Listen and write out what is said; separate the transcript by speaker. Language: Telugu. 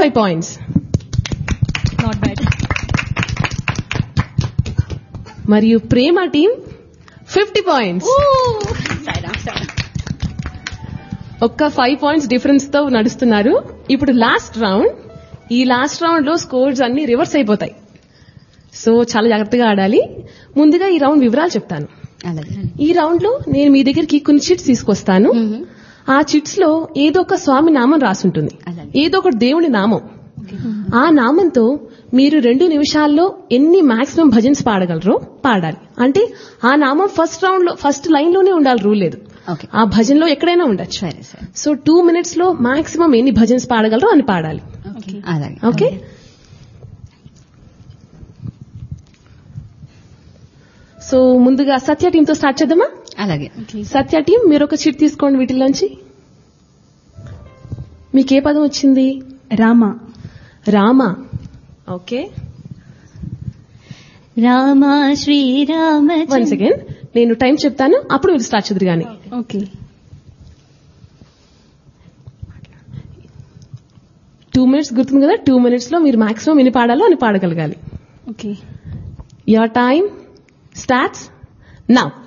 Speaker 1: ఫైవ్ పాయింట్స్
Speaker 2: నాట్ బ్యాడ్
Speaker 1: మరియు ప్రేమ టీం ఫిఫ్టీ పాయింట్స్ ఒక్క ఫైవ్ పాయింట్స్ డిఫరెన్స్ తో నడుస్తున్నారు ఇప్పుడు లాస్ట్ రౌండ్ ఈ లాస్ట్ రౌండ్ లో స్కోర్స్ అన్ని రివర్స్ అయిపోతాయి సో చాలా జాగ్రత్తగా ఆడాలి ముందుగా ఈ రౌండ్ వివరాలు చెప్తాను
Speaker 3: అలాగే
Speaker 1: ఈ రౌండ్ లో నేను మీ దగ్గరికి కొన్ని చిట్స్ తీసుకొస్తాను ఆ చిట్స్ లో ఏదో ఒక స్వామి నామం రాసుంటుంది
Speaker 3: అలాగే.
Speaker 1: ఏదో ఒక దేవుని నామం ఆ నామంతో మీరు రెండు నిమిషాల్లో ఎన్ని మాక్సిమం భజన్స్ పాడగలరో పాడాలి అంటే ఆ నామం ఫస్ట్ రౌండ్ లో ఫస్ట్ లైన్ లోనే ఉండాలి రూల్ లేదు
Speaker 3: ఓకే
Speaker 1: ఆ భజనలో ఎక్కడైనా ఉండొచ్చు
Speaker 3: సరే సరే
Speaker 1: సో టూ మినిట్స్ లో మాక్సిమం ఎన్ని భజన్స్ పాడగలరో అని పాడాలి
Speaker 3: అలాగే
Speaker 1: ఓకే సో ముందుగా సత్య టీమ్ తో స్టార్ట్ చేద్దామా
Speaker 3: అలాగే
Speaker 1: సత్య టీం మీరు ఒక చిట్ తీసుకోండి వీటిలోంచి మీకే పదం వచ్చింది
Speaker 2: Rama
Speaker 1: Rama okay
Speaker 4: Rama Sri Rama
Speaker 1: one second నేను టైం చెప్తాను అప్పుడు మీరు స్టార్ట్ చేద్దరు కానీ
Speaker 2: ఓకే
Speaker 1: టూ మినిట్స్ గుర్తుంది కదా టూ మినిట్స్ లో మీరు మాక్సిమం ఎన్ని పాడాలో అని పాడగలగాలి
Speaker 2: okay
Speaker 1: your time starts now